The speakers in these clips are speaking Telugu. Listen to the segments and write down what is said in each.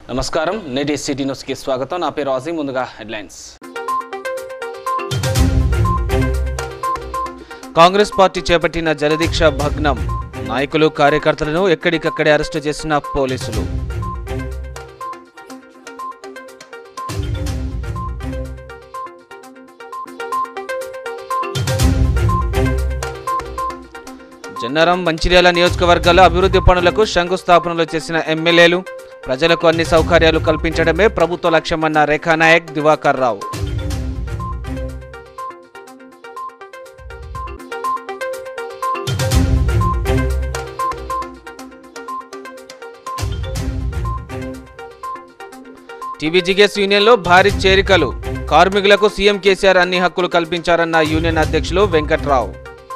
నమస్కారం నేటి సిటీ న్యూస్కి స్వాగతం నా పేరు అజీ ముందుగా హెడ్లైన్స్ కాంగ్రెస్ పార్టీ చేపట్టిన జలదీక్ష భగ్నం నాయకులు కార్యకర్తలను ఎక్కడికక్కడే అరెస్టు చేసిన పోలీసులు జన్నారం మంచిర్యాల నియోజకవర్గాల అభివృద్ధి పనులకు శంకుస్థాపనలు చేసిన ఎమ్మెల్యేలు ప్రజలకు అన్ని సౌకర్యాలు కల్పించడమే ప్రభుత్వ లక్ష్యమన్న రేఖానాయక్ దివాకర్ రావు టీబీజీకేఎస్ యూనియన్లో భారీ చేరికలు కార్మికులకు సీఎం కేసీఆర్ అన్ని హక్కులు కల్పించారన్న యూనియన్ అధ్యక్షులు వెంకట్రావు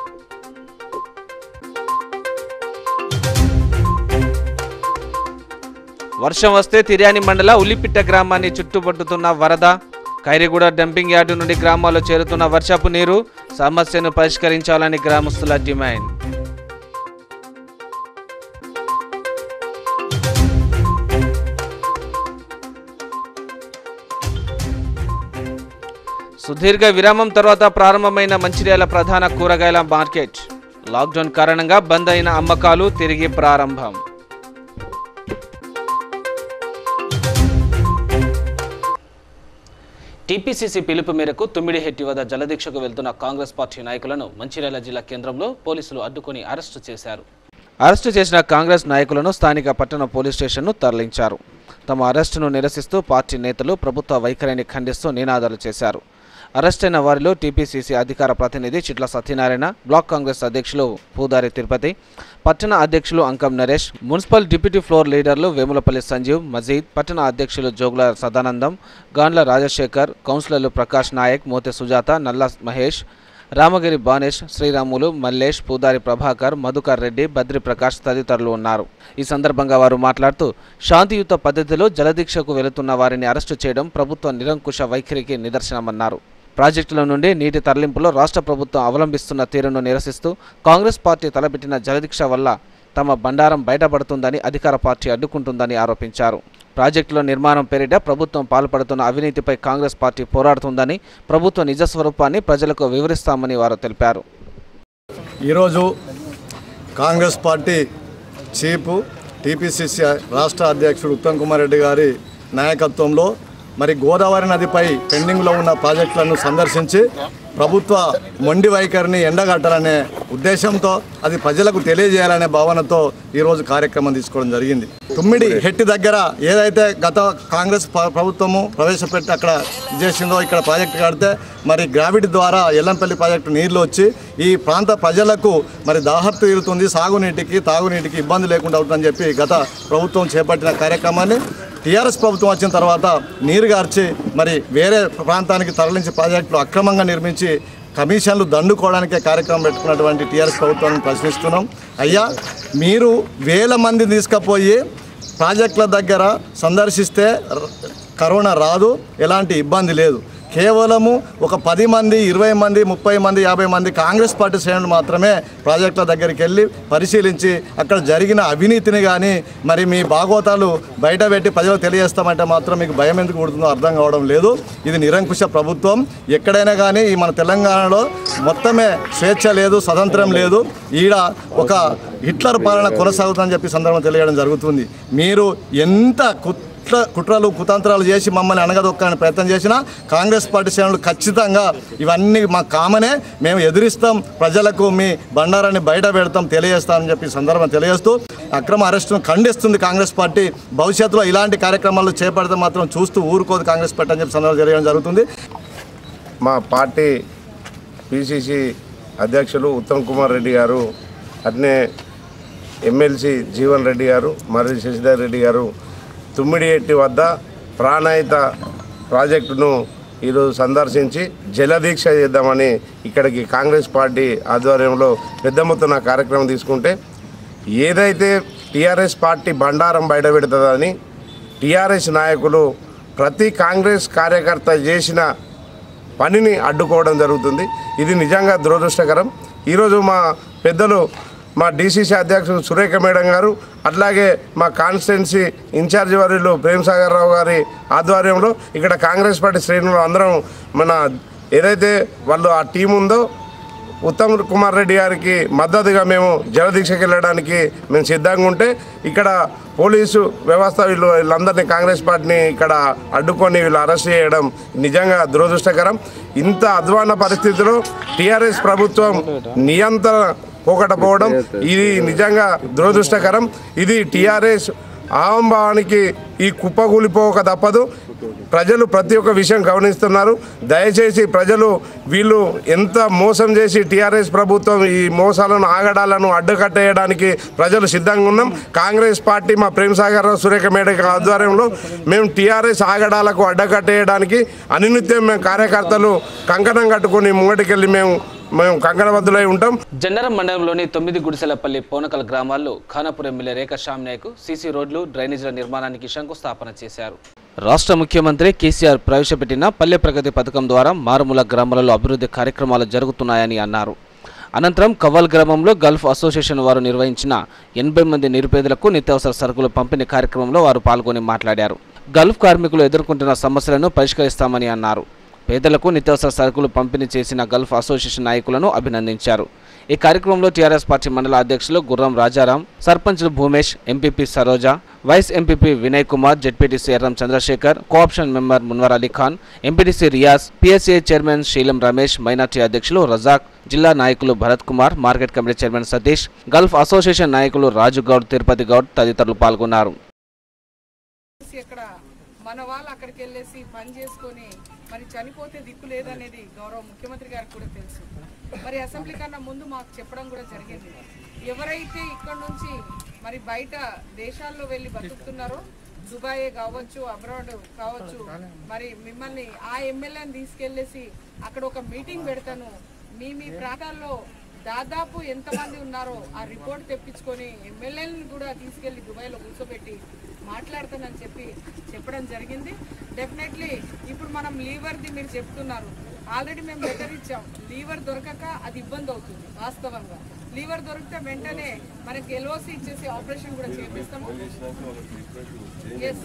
వర్షం వస్తే తిర్యాని మండల ఉల్లిపిట్ట గ్రామాన్ని చుట్టుపట్టుతున్న వరద ఖైరిగూడ డంపింగ్ యార్డు నుండి గ్రామాల్లో చేరుతున్న వర్షపు నీరు సమస్యను పరిష్కరించాలని గ్రామస్తుల డిమాండ్ సుదీర్ఘ విరామం తర్వాత ప్రారంభమైన మంచిర్యాల ప్రధాన కూరగాయల మార్కెట్ లాక్డౌన్ కారణంగా బంద్ అయిన అమ్మకాలు తిరిగి ప్రారంభం టీపీసీసీ పిలుపు మేరకు తుమ్మిడిహెట్టి వద్ద జలదీక్షకు వెళ్తున్న కాంగ్రెస్ పార్టీ నాయకులను మంచిర్యాల జిల్లా కేంద్రంలో పోలీసులు అడ్డుకొని అరెస్టు చేశారు అరెస్టు చేసిన కాంగ్రెస్ నాయకులను స్థానిక పట్టణ పోలీస్ స్టేషన్ను తరలించారు తమ అరెస్టును నిరసిస్తూ పార్టీ నేతలు ప్రభుత్వ వైఖరిని ఖండిస్తూ నినాదాలు చేశారు అరెస్ట్ అయిన వారిలో టీపీసీసీ అధికార ప్రతినిధి చిట్ల సత్యనారాయణ బ్లాక్ కాంగ్రెస్ అధ్యక్షులు పూదారి తిరుపతి పట్టణ అధ్యక్షులు Ankam Naresh municipal deputy floor లీడర్లు వేములపల్లి సంజీవ్ మజీద్ పట్టణ అధ్యక్షులు జోగుల సదానందం గాండ్ల రాజశేఖర్ కౌన్సిలర్లు ప్రకాష్ నాయక్ మోతే సుజాత నల్ల మహేష్ రామగిరి బానేష్ శ్రీరాములు మల్లేష్ పూదారి ప్రభాకర్ మధుకర్ రెడ్డి బద్రి ప్రకాష్ తదితరులు ఉన్నారు ఈ సందర్భంగా వారు మాట్లాడుతూ శాంతియుత పద్ధతిలో జలదీక్షకు వెళుతున్న వారిని అరెస్టు చేయడం ప్రభుత్వ నిరంకుశ వైఖరికి నిదర్శనమన్నారు ప్రాజెక్టుల నుండి నీటి తరలింపులో రాష్ట్ర ప్రభుత్వం అవలంబిస్తున్న తీరును నిరసిస్తూ కాంగ్రెస్ పార్టీ తలపెట్టిన జలదీక్ష వల్ల తమ బండారం బయటపడుతుందని అధికార పార్టీ అడ్డుకుంటుందని ఆరోపించారు ప్రాజెక్టుల నిర్మాణం పేరిట ప్రభుత్వం పాల్పడుతున్న అవినీతిపై కాంగ్రెస్ పార్టీ పోరాడుతుందని ప్రభుత్వ నిజ స్వరూపాన్ని ప్రజలకు వివరిస్తామని వారు తెలిపారు ఈరోజు కాంగ్రెస్ పార్టీ చీఫ్ టీపీసీసీ రాష్ట్ర అధ్యక్షుడు ఉత్తమ్ కుమార్ రెడ్డి గారి నాయకత్వంలో మరి గోదావరి నదిపై పెండింగ్లో ఉన్న ప్రాజెక్టులను సందర్శించి ప్రభుత్వ మొండి వైఖరిని ఎండగట్టాలనే ఉద్దేశంతో అది ప్రజలకు తెలియజేయాలనే భావనతో ఈరోజు కార్యక్రమం తీసుకోవడం జరిగింది తుమ్మిడి హెట్టి దగ్గర ఏదైతే గత కాంగ్రెస్ ప్ర- ప్రభుత్వము ప్రవేశపెట్టి అక్కడ చేసిందో ఇక్కడ ప్రాజెక్టు కడితే మరి గ్రావిటీ ద్వారా ఎల్లంపల్లి ప్రాజెక్టు నీళ్లు వచ్చి ఈ ప్రాంత ప్రజలకు మరి దాహత్తు తీరుతుంది సాగునీటికి తాగునీటికి ఇబ్బంది లేకుండా అవుతుందని చెప్పి గత ప్రభుత్వం చేపట్టిన కార్యక్రమాన్ని టీఆర్ఎస్ ప్రభుత్వం వచ్చిన తర్వాత నీరు గార్చి మరి వేరే ప్రాంతానికి తరలించి ప్రాజెక్టులు అక్రమంగా నిర్మించి కమిషన్లు దండుకోవడానికే కార్యక్రమం పెట్టుకున్నటువంటి టీఆర్ఎస్ ప్రభుత్వాన్ని ప్రశ్నిస్తున్నాం అయ్యా మీరు వేల మంది తీసుకుపోయి ప్రాజెక్టుల దగ్గర సందర్శిస్తే ర- కరోనా రాదు ఎలాంటి ఇబ్బంది లేదు కేవలము ఒక పది మంది ఇరవై మంది ముప్పై మంది యాభై మంది కాంగ్రెస్ పార్టీ శ్రేణులు మాత్రమే ప్రాజెక్టుల దగ్గరికి వెళ్ళి పరిశీలించి అక్కడ జరిగిన అవినీతిని కానీ మరి మీ భాగోతాలు బయట పెట్టి ప్రజలకు తెలియజేస్తామంటే మాత్రం మీకు భయం ఎందుకు పుడుతుందో అర్థం కావడం లేదు ఇది నిరంకుశ ప్రభుత్వం ఎక్కడైనా కానీ ఈ మన తెలంగాణలో మొత్తమే స్వేచ్ఛ లేదు స్వతంత్రం లేదు ఈడ ఒక హిట్లర్ పాలన కొనసాగుతుందని చెప్పి సందర్భం తెలియడం జరుగుతుంది మీరు ఎంత కుట్ర కుట్రలు కుతంత్రాలు చేసి మమ్మల్ని అనగదొక్కాలని ప్రయత్నం చేసినా కాంగ్రెస్ పార్టీ శ్రేణులు ఖచ్చితంగా ఇవన్నీ మా కామనే మేము ఎదిరిస్తాం ప్రజలకు మీ బండారాన్ని బయట పెడతాం తెలియజేస్తామని చెప్పి ఈ సందర్భం తెలియజేస్తూ అక్రమ అరెస్టును ఖండిస్తుంది కాంగ్రెస్ పార్టీ భవిష్యత్తులో ఇలాంటి కార్యక్రమాలు చేపడితే మాత్రం చూస్తూ ఊరుకోదు కాంగ్రెస్ పార్టీ అని చెప్పి సందర్భం తెలియడం జరుగుతుంది మా పార్టీ పిసిసి అధ్యక్షులు ఉత్తమ్ కుమార్ రెడ్డి గారు అట్నే ఎమ్మెల్సీ జీవన్ రెడ్డి గారు మర్రి శశిధర్ రెడ్డి గారు తుమ్మిడిఎట్టి వద్ద ప్రాణాయిత ప్రాజెక్టును ఈరోజు సందర్శించి జలదీక్ష చేద్దామని ఇక్కడికి కాంగ్రెస్ పార్టీ ఆధ్వర్యంలో పెద్ద మొత్తున కార్యక్రమం తీసుకుంటే ఏదైతే టీఆర్ఎస్ పార్టీ బండారం బయటపెడుతుందని టీఆర్ఎస్ నాయకులు ప్రతి కాంగ్రెస్ కార్యకర్త చేసిన పనిని అడ్డుకోవడం జరుగుతుంది ఇది నిజంగా దురదృష్టకరం ఈరోజు మా పెద్దలు మా డీసీసీ అధ్యక్షుడు సురేఖ మేడం గారు అట్లాగే మా కాన్స్టిట్యున్సీ ఇన్ఛార్జి వర్యులు ప్రేమ్ సాగర్ రావు గారి ఆధ్వర్యంలో ఇక్కడ కాంగ్రెస్ పార్టీ శ్రేణులు అందరం మన ఏదైతే వాళ్ళు ఆ టీం ఉందో ఉత్తమ్ కుమార్ రెడ్డి గారికి మద్దతుగా మేము జలదీక్షకి వెళ్ళడానికి మేము సిద్ధంగా ఉంటే ఇక్కడ పోలీసు వ్యవస్థ వీళ్ళు వీళ్ళందరినీ కాంగ్రెస్ పార్టీని ఇక్కడ అడ్డుకొని వీళ్ళు అరెస్ట్ చేయడం నిజంగా దురదృష్టకరం ఇంత అధ్వాన పరిస్థితిలో టీఆర్ఎస్ ప్రభుత్వం నియంత్రణ పోకటపోవడం ఇది నిజంగా దురదృష్టకరం ఇది టీఆర్ఎస్ ఆహంభావానికి ఈ కుప్పకూలిపోక తప్పదు ప్రజలు ప్రతి ఒక్క విషయం గమనిస్తున్నారు దయచేసి ప్రజలు వీళ్ళు ఎంత మోసం చేసి టీఆర్ఎస్ ప్రభుత్వం ఈ మోసాలను ఆగడాలను అడ్డుకట్టేయడానికి ప్రజలు సిద్ధంగా ఉన్నాం కాంగ్రెస్ పార్టీ మా ప్రేమసాగర్ రావు సురేఖ మేడ ఆధ్వర్యంలో మేము టీఆర్ఎస్ ఆగడాలకు అడ్డకట్టేయడానికి అనునిత్యం మేము కార్యకర్తలు కంకణం కట్టుకొని ముంగటికెళ్ళి మేము మేము కంకణబద్దులై ఉంటాం జన్నరం మండలంలోని తొమ్మిది గుడిసెలపల్లి పోనకల్ గ్రామాల్లో ఖానాపూర్ ఎమ్మెల్యే రేఖా శ్యామ్ నాయక్ సీసీ రోడ్లు డ్రైనేజీల నిర్మాణానికి శంకుస్థాపన చేశారు రాష్ట్ర ముఖ్యమంత్రి కేసీఆర్ ప్రవేశపెట్టిన పల్లె ప్రగతి పథకం ద్వారా మారుమూల గ్రామాలలో అభివృద్ధి కార్యక్రమాలు జరుగుతున్నాయని అన్నారు అనంతరం కవ్వల్ గ్రామంలో గల్ఫ్ అసోసియేషన్ వారు నిర్వహించిన ఎనభై మంది నిరుపేదలకు నిత్యావసర సరుకుల పంపిణీ కార్యక్రమంలో వారు పాల్గొని మాట్లాడారు గల్ఫ్ కార్మికులు ఎదుర్కొంటున్న సమస్యలను పరిష్కరిస్తామని అన్నారు పేదలకు నిత్యావసర సరుకులు పంపిణీ చేసిన గల్ఫ్ అసోసియేషన్ నాయకులను అభినందించారు ఈ కార్యక్రమంలో టీఆర్ఎస్ పార్టీ మండల అధ్యక్షులు గుర్రం రాజారాం సర్పంచ్లు Bhumesh MPP Saroja vice MPP Vinay Kumar ZPTC Erram Chandrashekar co-option member Munwar Ali Khan MPTC Riyaz PSA chairman Seelam Ramesh minority అధ్యక్షులు రజాక్ జిల్లా నాయకులు Bharath Kumar market committee chairman Satish Gulf association నాయకులు రాజు గౌడ్ తిరుపతి గౌడ్ తదితరులు పాల్గొన్నారు చేసి అక్కడ మన వాళ్ళు అక్కడికి వెళ్ళేసి పని చేసుకొని మరి చనిపోతే దిక్కు లేదనేది గౌరవ ముఖ్యమంత్రి గారికి కూడా తెలుసు మరి అసెంబ్లీ కన్నా ముందు మాకు చెప్పడం కూడా జరిగింది ఎవరైతే ఇక్కడ నుంచి మరి బయట దేశాల్లో వెళ్ళి బతుకుతున్నారో దుబాయే కావచ్చు అబ్రాడ్ కావచ్చు మరి మిమ్మల్ని ఆ ఎమ్మెల్యేని తీసుకెళ్ళేసి అక్కడ ఒక మీటింగ్ పెడతాను మీ మీ ప్రాంతాల్లో దాదాపు ఎంతమంది ఉన్నారో ఆ రిపోర్ట్ తెప్పించుకొని ఎమ్మెల్యేలను కూడా తీసుకెళ్లి దుబాయ్లో కూర్చోబెట్టి మాట్లాడతానని చెప్పి చెప్పడం జరిగింది డెఫినెట్లీ ఇప్పుడు మనం లీవర్ది మీరు చెప్తున్నారు ఆల్రెడీ మేము లెటర్ ఇచ్చాం లీవర్ దొరకక అది ఇబ్బంది అవుతుంది వాస్తవంగా లీవర్ దొరికితే వెంటనే మనకి ఎల్ఓసి ఇచ్చేసి ఆపరేషన్ కూడా చేపిస్తాము ఎస్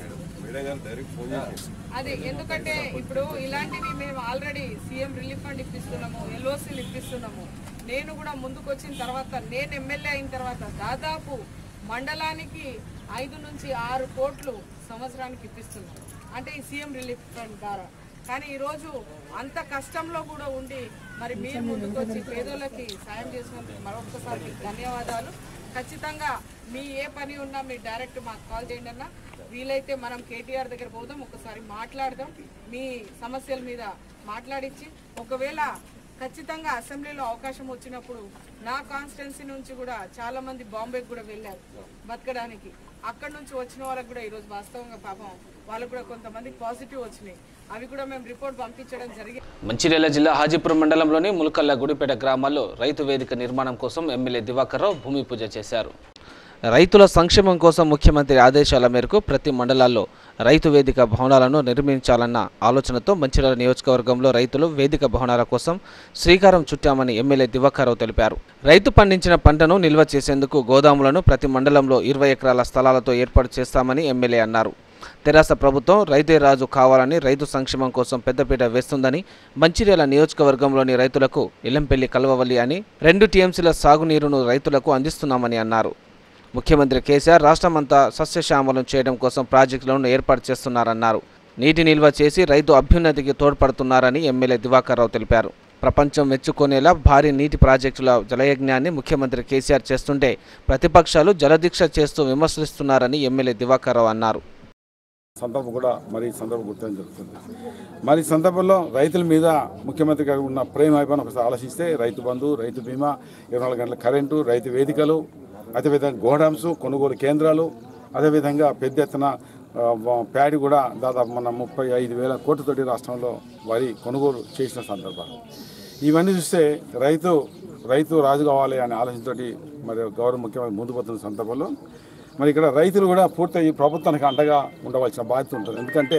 అదే ఎందుకంటే ఇప్పుడు ఇలాంటివి మేము ఆల్రెడీ సీఎం రిలీఫ్ ఫండ్ ఇప్పిస్తున్నాము ఎల్ఓసీలు ఇప్పిస్తున్నాము నేను కూడా ముందుకు వచ్చిన తర్వాత నేను ఎమ్మెల్యే అయిన తర్వాత దాదాపు మండలానికి ఐదు నుంచి ఆరు కోట్లు సంవత్సరానికి ఇప్పిస్తున్నాం అంటే ఈ సీఎం రిలీఫ్ ఫండ్ ద్వారా కానీ ఈరోజు అంత కష్టంలో కూడా ఉండి మరి మీరు ముందుకు వచ్చి పేదోళ్ళకి సాయం చేసినందుకు మరొకసారి మీకు ధన్యవాదాలు ఖచ్చితంగా మీ ఏ పని ఉన్నా మీరు డైరెక్ట్ మాకు కాల్ చేయండి అన్న వీలైతే మనం కేటీఆర్ దగ్గర పోదాం ఒకసారి మాట్లాడదాం మీ సమస్యల మీద మాట్లాడించి ఒకవేళ ఖచ్చితంగా అసెంబ్లీలో అవకాశం వచ్చినప్పుడు నా కాన్స్టిట్యున్సీ నుంచి కూడా చాలా మంది బాంబేకి కూడా వెళ్ళారు బతకడానికి అక్కడ నుంచి వచ్చిన వాళ్ళకి కూడా ఈరోజు వాస్తవంగా పాపం వాళ్ళకు కూడా కొంతమందికి పాజిటివ్ వచ్చినాయి అవి కూడా మేము రిపోర్ట్ పంపించడం జరిగింది మంచిర్యాల జిల్లా హాజీపురం మండలంలోని ములకల్ల గుడిపేట గ్రామాల్లో రైతు వేదిక నిర్మాణం కోసం ఎమ్మెల్యే దివాకర్ రావు భూమి పూజ చేశారు రైతుల సంక్షేమం కోసం ముఖ్యమంత్రి ఆదేశాల మేరకు ప్రతి మండలాల్లో రైతు వేదిక భవనాలను నిర్మించాలన్న ఆలోచనతో మంచిర్యాల నియోజకవర్గంలో రైతులు వేదిక భవనాల కోసం శ్రీకారం చుట్టామని ఎమ్మెల్యే దివాకర్ రావు తెలిపారు రైతు పండించిన పంటను నిల్వ చేసేందుకు గోదాములను ప్రతి మండలంలో ఇరవై ఎకరాల స్థలాలతో ఏర్పాటు చేస్తామని ఎమ్మెల్యే అన్నారు తెరాస ప్రభుత్వం రైతే రాజు కావాలని రైతు సంక్షేమం కోసం పెద్దపీట వేస్తుందని మంచిర్యాల నియోజకవర్గంలోని రైతులకు ఇల్లంపల్లి కలవవల్లి అని రెండు టీఎంసీల సాగునీరును రైతులకు అందిస్తున్నామని అన్నారు ముఖ్యమంత్రి కేసీఆర్ రాష్ట్రమంతా సస్యశ్యామలం చేయడం కోసం ప్రాజెక్టులను ఏర్పాటు చేస్తున్నారన్నారు నీటి నిల్వ చేసి రైతు అభ్యున్నతికి తోడ్పడుతున్నారని ఎమ్మెల్యే దివాకర్ రావు తెలిపారు ప్రపంచం మెచ్చుకునేలా భారీ నీటి ప్రాజెక్టుల జలయజ్ఞాన్ని ముఖ్యమంత్రి కేసీఆర్ చేస్తుంటే ప్రతిపక్షాలు జలదీక్ష చేస్తూ విమర్శిస్తున్నారని ఎమ్మెల్యే దివాకర్ రావు అన్నారు సందర్భం కూడా మరి ఈ సందర్భం గుర్తించడం జరుగుతుంది మరి ఈ సందర్భంలో రైతుల మీద ముఖ్యమంత్రి గారు ఉన్న ప్రేమ అయిపోయిన ఒకసారి ఆలోచిస్తే రైతు బంధు రైతు బీమా ఇరవై నాలుగు గంటల కరెంటు రైతు వేదికలు అదేవిధంగా గోడామ్స్ కొనుగోలు కేంద్రాలు అదేవిధంగా పెద్ద ఎత్తున ఆ, వ- ప్యాడీ కూడా దాదాపు మన ముప్పై ఐదు వేల కోట్లతోటి రాష్ట్రంలో వరి కొనుగోలు చేసిన సందర్భాలు ఇవన్నీ చూస్తే రైతు రైతు రాజు కావాలి అనే ఆలోచనతోటి మరి గౌరవ ముఖ్యమంత్రి ముందు పోతున్న సందర్భంలో మరి ఇక్కడ రైతులు కూడా పూర్తి ఈ ప్రభుత్వానికి అండగా ఉండవలసిన బాధ్యత ఉంటుంది ఎందుకంటే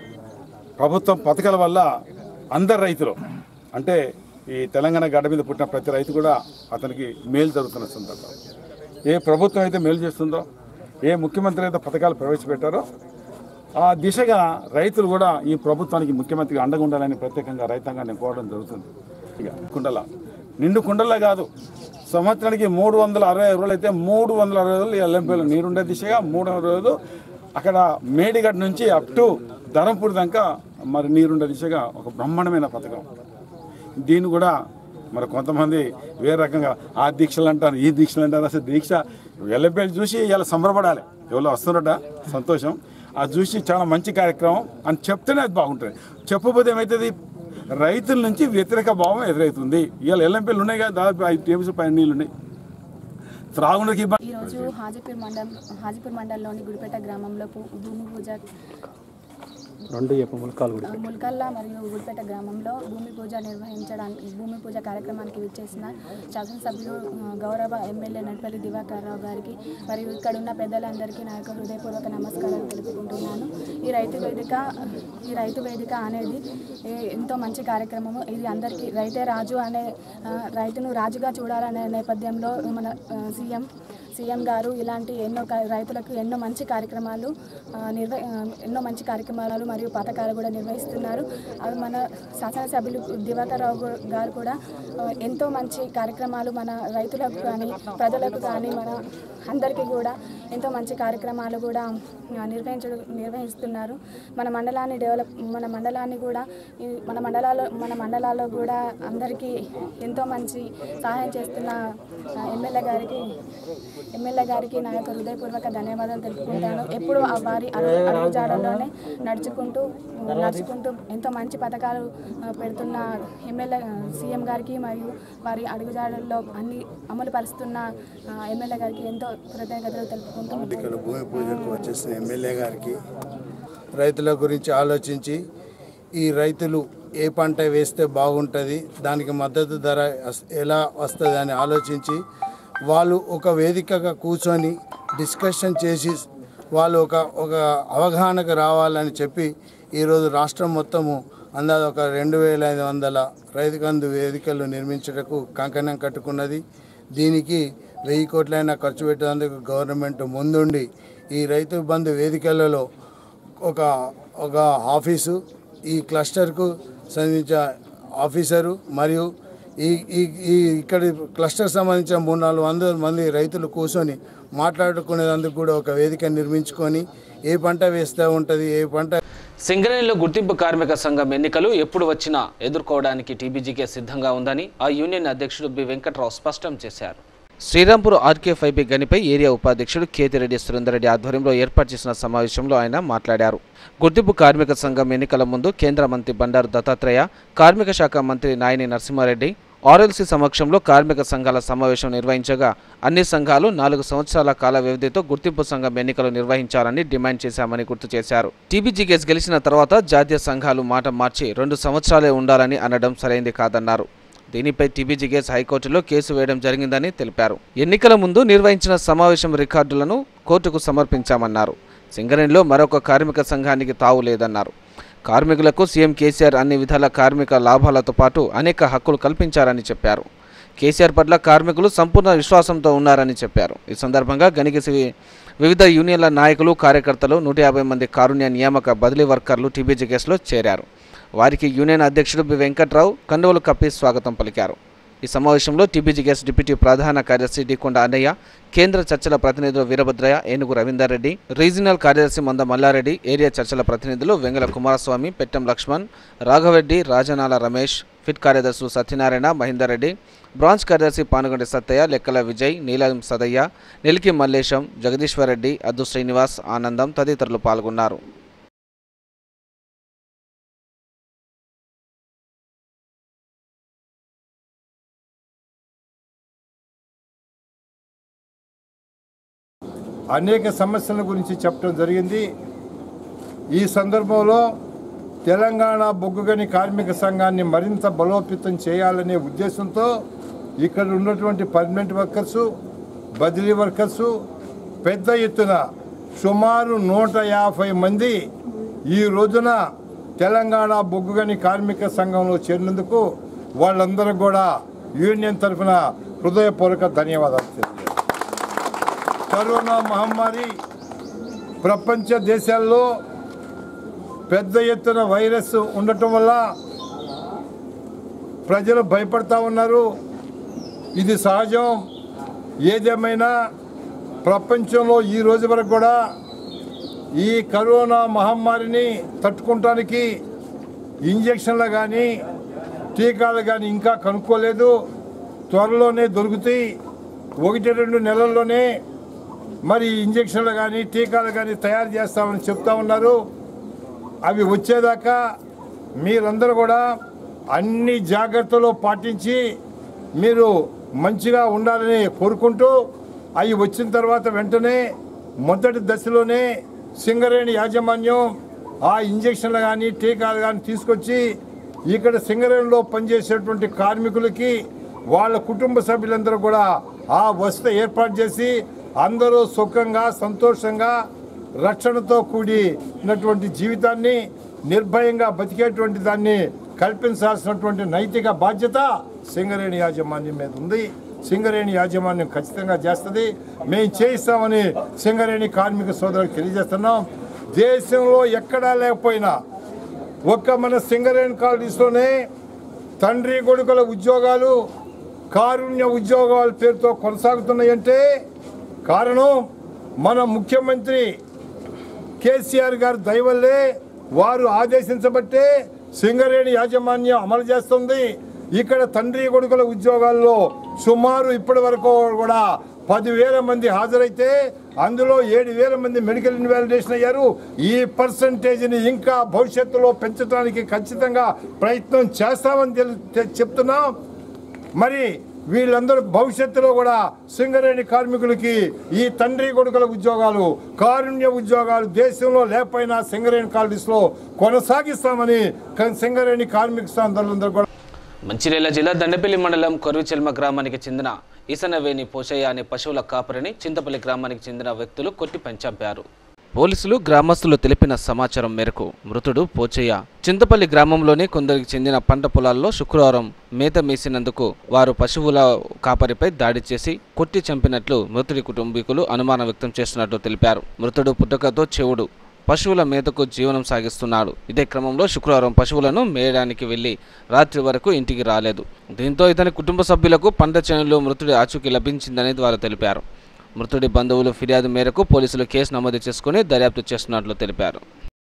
ప్రభుత్వం పథకాల వల్ల అందరు రైతులు అంటే ఈ తెలంగాణ గడ్డ మీద పుట్టిన ప్రతి రైతు కూడా అతనికి మేలు జరుగుతున్న సందర్భం ఏ ప్రభుత్వం అయితే మేలు చేస్తుందో ఏ ముఖ్యమంత్రి అయితే పథకాలు ప్రవేశపెట్టారో ఆ దిశగా రైతులు కూడా ఈ ప్రభుత్వానికి ముఖ్యమంత్రికి అండగా ఉండాలని ప్రత్యేకంగా రైతాంగాన్ని కోరడం జరుగుతుంది ఇక కుండల నిండు కుండలే కాదు సంవత్సరానికి మూడు వందల అరవై ఐదు రోజులు అయితే మూడు వందల అరవై రోజులు ఎల్లంపల్లి నీరుండే దిశగా మూడు వందల రోజులు అక్కడ మేడిగడ్డ నుంచి అప్ టు ధరంపూర్ దాకా మరి నీరుండే దిశగా ఒక బ్రహ్మాండమైన పథకం దీన్ని కూడా మరి కొంతమంది వేరే రకంగా ఆ దీక్షలు అంటారు ఈ దీక్షలు అంటారు అసలు దీక్ష ఎల్లపల్లి చూసి ఇలా సంబరపడాలి ఎవరో వస్తున్నట సంతోషం అది చూసి చాలా మంచి కార్యక్రమం అని చెప్తేనే అది బాగుంటుంది చెప్పబోతే ఏమవుతుంది రైతుల నుంచి వ్యతిరేక భావం ఎదురవుతుంది ఇవాళ ఎల్లంపల్లి ఉన్నాయి కదా దాదాపు ఐదు టేబుల్స్ పైన నీళ్ళు ఉన్నాయి త్రాగునీకి ఇబ్బంది ఈరోజు హాజీపూర్ మండలం హాజీపూర్ మండలంలోని గుడిపేట గ్రామంలో పూ- భూమి పూజ రెండు చెప్పు ములకాలు కూడా ఆ, ముల్కల్లా మరియు గుడిపేట గ్రామంలో భూమి పూజ నిర్వహించడానికి భూమి పూజ కార్యక్రమానికి విచ్చేసిన శాసనసభ్యులు ఆ, గౌరవ ఎమ్మెల్యే నడిపల్లి దివాకర్ రావు గారికి మరియు ఇక్కడ ఉన్న పెద్దలందరికీ నా యొక్క హృదయపూర్వక నమస్కారాలు తెలుపుకుంటున్నాను ఈ రైతు వేదిక ఈ రైతు వేదిక అనేది ఏ- ఎంతో మంచి కార్యక్రమము ఇది అందరికీ రైతే రాజు అనే ఆ, రైతును రాజుగా చూడాలనే నేపథ్యంలో మన ఆ, సీఎం సీఎం గారు ఇలాంటి ఎన్నో కా- రైతులకు ఎన్నో మంచి కార్యక్రమాలు ఆ, నిర్వ ఆ, ఎన్నో మంచి కార్యక్రమాలు మరియు పథకాలు కూడా నిర్వహిస్తున్నారు అవి మన శాసనసభ్యులు దివాకర్ రావు గు- గారు కూడా ఆ, ఎంతో మంచి కార్యక్రమాలు మన రైతులకు కానీ ప్రజలకు కానీ మన అందరికీ కూడా ఎంతో మంచి కార్యక్రమాలు కూడా ఆ, నిర్వహించ నిర్వహిస్తున్నారు మన మండలాన్ని డెవలప్ మన మండలాన్ని కూడా ఈ మన మండలాల్లో మన మండలాల్లో కూడా అందరికీ ఎంతో మంచి సహాయం చేస్తున్న ఆ, ఎమ్మెల్యే గారికి ఎమ్మెల్యే గారికి నా యొక్క హృదయపూర్వక ధన్యవాదాలు తెలుపుకుంటాను ఎప్పుడు ఆ వారి అడుగు అడుగు జాడల్లోనే నడుచుకుంటూ నడుచుకుంటూ ఎంతో మంచి పథకాలు ఆ, పెడుతున్న ఎమ్మెల్యే సీఎం గారికి మరియు వారి అడుగుజాడల్లో అన్ని అమలు పరుస్తున్న ఆ, ఎమ్మెల్యే గారికి ఎంతో కృతజ్ఞతలు తెలుపుకుంటూ ఇక్కడ భూమి పూజకు వచ్చేసిన ఎమ్మెల్యే గారికి రైతుల గురించి ఆలోచించి ఈ రైతులు ఏ పంట వేస్తే బాగుంటుంది దానికి మద్దతు ధర అస్- ఎలా వస్తుంది అని ఆలోచించి వాళ్ళు ఒక వేదికగా కూర్చొని డిస్కషన్ చేసి వాళ్ళు ఒక ఒక అవగాహనకు రావాలని చెప్పి ఈరోజు రాష్ట్రం మొత్తము అందాజ ఒక రెండు వేల ఐదు వందల రైతు బంధు వేదికలు నిర్మించుటకు కంకణం కట్టుకున్నది దీనికి వెయ్యి కోట్లైనా ఖర్చు పెట్టేందుకు గవర్నమెంట్ ముందుండి ఈ రైతు బంధు వేదికలలో ఒక ఒక ఆఫీసు ఈ క్లస్టర్కు సంబంధించిన ఆఫీసరు మరియు ఈ ఈ ఈ ఇక్కడి క్లస్టర్ సంబంధించిన మూడు నాలుగు వందల మంది రైతులు కూర్చొని మాట్లాడుకునేందుకు కూడా ఒక వేదిక నిర్మించుకొని ఏ పంట వేస్తూ ఉంటుంది ఏ పంట సింగరేణిలో గుర్తింపు కార్మిక సంఘం ఎన్నికలు ఎప్పుడు వచ్చినా ఎదుర్కోవడానికి టీబీజీకే సిద్ధంగా ఉందని ఆ యూనియన్ అధ్యక్షుడు బి వెంకట్రావు స్పష్టం చేశారు శ్రీరాంపూర్ ఆర్కే ఫైబీ గనిపై ఏరియా ఉపాధ్యక్షుడు కేతిరెడ్డి సురేందర్రెడ్డి ఆధ్వర్యంలో ఏర్పాటు చేసిన సమావేశంలో ఆయన మాట్లాడారు గుర్తింపు కార్మిక సంఘం ఎన్నికల ముందు కేంద్ర మంత్రి బండారు దత్తాత్రేయ కార్మిక శాఖ మంత్రి నాయని నరసింహారెడ్డి ఆర్ఎల్సీ సమక్షంలో కార్మిక సంఘాల సమావేశం నిర్వహించగా అన్ని సంఘాలు నాలుగు సంవత్సరాల కాల వ్యవధితో గుర్తింపు సంఘం ఎన్నికలు నిర్వహించాలని డిమాండ్ చేశామని గుర్తు చేశారు టీబీజీకేస్ గెలిచిన తర్వాత జాతీయ సంఘాలు మాట మార్చి రెండు సంవత్సరాలే ఉండాలని అనడం సరైంది కాదన్నారు దీనిపై టీబీజీకేస్ హైకోర్టులో కేసు వేయడం జరిగిందని తెలిపారు ఎన్నికల ముందు నిర్వహించిన సమావేశం రికార్డులను కోర్టుకు సమర్పించామన్నారు సింగరేణిలో మరొక కార్మిక సంఘానికి తావు లేదన్నారు కార్మికులకు సీఎం కేసీఆర్ అన్ని విధాల కార్మిక లాభాలతో పాటు అనేక హక్కులు కల్పించారని చెప్పారు కేసీఆర్ పట్ల కార్మికులు సంపూర్ణ విశ్వాసంతో ఉన్నారని చెప్పారు ఈ సందర్భంగా గనిగిసి వివిధ యూనియన్ల నాయకులు కార్యకర్తలు నూట యాభై మంది కారుణ్య నియామక బదిలీ వర్కర్లు టీబీజీ కేసులో చేరారు వారికి యూనియన్ అధ్యక్షుడు బి వెంకట్రావు కండువలు కప్పి స్వాగతం పలికారు ఈ సమావేశంలో టీబీజీ గ్యాస్ డిప్యూటీ ప్రధాన కార్యదర్శి డికొండ అన్నయ్య కేంద్ర చర్చల ప్రతినిధులు వీరభద్రయ్య ఏనుగు రవీందర్ రెడ్డి రీజనల్ కార్యదర్శి మంద మల్లారెడ్డి ఏరియా చర్చల ప్రతినిధులు వెంగళ కుమారస్వామి పెట్టెం లక్ష్మణ్ రాఘవరెడ్డి రాజనాల రమేష్ ఫిట్ కార్యదర్శులు సత్యనారాయణ మహేందర్ రెడ్డి బ్రాంచ్ కార్యదర్శి పానుగంటి సత్తయ్య లెక్కల విజయ్ నీలం సదయ్య నెలికి మల్లేశం జగదీశ్వరరెడ్డి అద్దు శ్రీనివాస్ ఆనందం తదితరులు పాల్గొన్నారు అనేక సమస్యల గురించి చెప్పడం జరిగింది ఈ సందర్భంలో తెలంగాణ బొగ్గుగని కార్మిక సంఘాన్ని మరింత బలోపేతం చేయాలనే ఉద్దేశంతో ఇక్కడ ఉన్నటువంటి పర్మనెంట్ వర్కర్సు బదిలీ వర్కర్సు పెద్ద ఎత్తున సుమారు నూట యాభై మంది ఈ రోజున తెలంగాణ బొగ్గుగని కార్మిక సంఘంలో చేరినందుకు వాళ్ళందరూ కూడా యూనియన్ తరఫున హృదయపూర్వక ధన్యవాదాలు తెలియజేస్తాను కరోనా మహమ్మారి ప్రపంచ దేశాల్లో పెద్ద ఎత్తున వైరస్ ఉండటం వల్ల ప్రజలు భయపడతా ఉన్నారు ఇది సహజం ఏదేమైనా ప్రపంచంలో ఈ రోజు వరకు కూడా ఈ కరోనా మహమ్మారిని తట్టుకుంటానికి ఇంజక్షన్లు కానీ టీకాలు కానీ ఇంకా కనుక్కోలేదు త్వరలోనే దొరుకుతాయి ఒకటి రెండు నెలల్లోనే మరి ఇంజక్షన్లు కానీ టీకాలు కానీ తయారు చేస్తామని చెప్తా ఉన్నారు అవి వచ్చేదాకా మీరందరూ కూడా అన్ని జాగ్రత్తలు పాటించి మీరు మంచిగా ఉండాలని కోరుకుంటూ అవి వచ్చిన తర్వాత వెంటనే మొదటి దశలోనే సింగరేణి యాజమాన్యం ఆ ఇంజక్షన్లు కానీ టీకాలు కానీ తీసుకొచ్చి ఇక్కడ సింగరేణిలో పనిచేసేటువంటి కార్మికులకి వాళ్ళ కుటుంబ సభ్యులందరూ కూడా ఆ వసత ఏర్పాటు చేసి అందరూ సుఖంగా సంతోషంగా రక్షణతో కూడినటువంటి జీవితాన్ని నిర్భయంగా బతికేటువంటి దాన్ని కల్పించాల్సినటువంటి నైతిక బాధ్యత సింగరేణి యాజమాన్యం మీద ఉంది సింగరేణి యాజమాన్యం ఖచ్చితంగా చేస్తుంది మేము చేయిస్తామని సింగరేణి కార్మిక సోదరులకు తెలియజేస్తున్నాం దేశంలో ఎక్కడా లేకపోయినా ఒక్క మన సింగరేణి కాలనీస్లోనే తండ్రి కొడుకుల ఉద్యోగాలు కారుణ్య ఉద్యోగాల పేరుతో కొనసాగుతున్నాయంటే కారణం మన ముఖ్యమంత్రి కేసీఆర్ గారి దయవల్లే వారు ఆదేశించబట్టే సింగరేణి యాజమాన్యం అమలు చేస్తుంది ఇక్కడ తండ్రి కొడుకుల ఉద్యోగాల్లో సుమారు ఇప్పటి వరకు కూడా పదివేల మంది హాజరైతే అందులో ఏడు వేల మంది మెడికల్ ఇన్వాలిడేషన్ అయ్యారు ఈ పర్సంటేజ్ని ఇంకా భవిష్యత్తులో పెంచడానికి ఖచ్చితంగా ప్రయత్నం చేస్తామని తెలు- తె- చెప్తున్నాం మరి వీళ్ళందరూ భవిష్యత్తులో కూడా సింగరేణి కార్మికులకి ఈ తండ్రి కొడుకుల ఉద్యోగాలు కారుణ్య ఉద్యోగాలు దేశంలో లేకపోయినా సింగరేణి కాలనీస్లో కొనసాగిస్తామని క- సింగరేణి కార్మిక సంఘాలందరూ కూడా మంచిర్యాల జిల్లా దండపల్లి మండలం కొరువిచెల్మ గ్రామానికి చెందిన ఈసనవేణి పోషయ్య అనే పశువుల కాపరిని చింతపల్లి గ్రామానికి చెందిన వ్యక్తులు కొట్టి పంచాపారు పోలీసులు గ్రామస్తులు తెలిపిన సమాచారం మేరకు మృతుడు పోచయ్య చింతపల్లి గ్రామంలోని కొందరికి చెందిన పంట పొలాల్లో శుక్రవారం మేత మేసినందుకు వారు పశువుల కాపరిపై దాడి చేసి కొట్టి చంపినట్లు మృతుడి కుటుంబీకులు అనుమానం వ్యక్తం చేస్తున్నట్లు తెలిపారు మృతుడు పుట్టుకతో చెవుడు పశువుల మేతకు జీవనం సాగిస్తున్నాడు ఇదే క్రమంలో శుక్రవారం పశువులను మేయడానికి వెళ్లి రాత్రి వరకు ఇంటికి రాలేదు దీంతో ఇతని కుటుంబ సభ్యులకు పంట చేనులో మృతుడి ఆచూకీ లభించిందని వారు తెలిపారు మృతుడి బంధువులు ఫిర్యాదు మేరకు పోలీసులు కేసు నమోదు చేసుకుని దర్యాప్తు చేస్తున్నట్లు తెలిపారు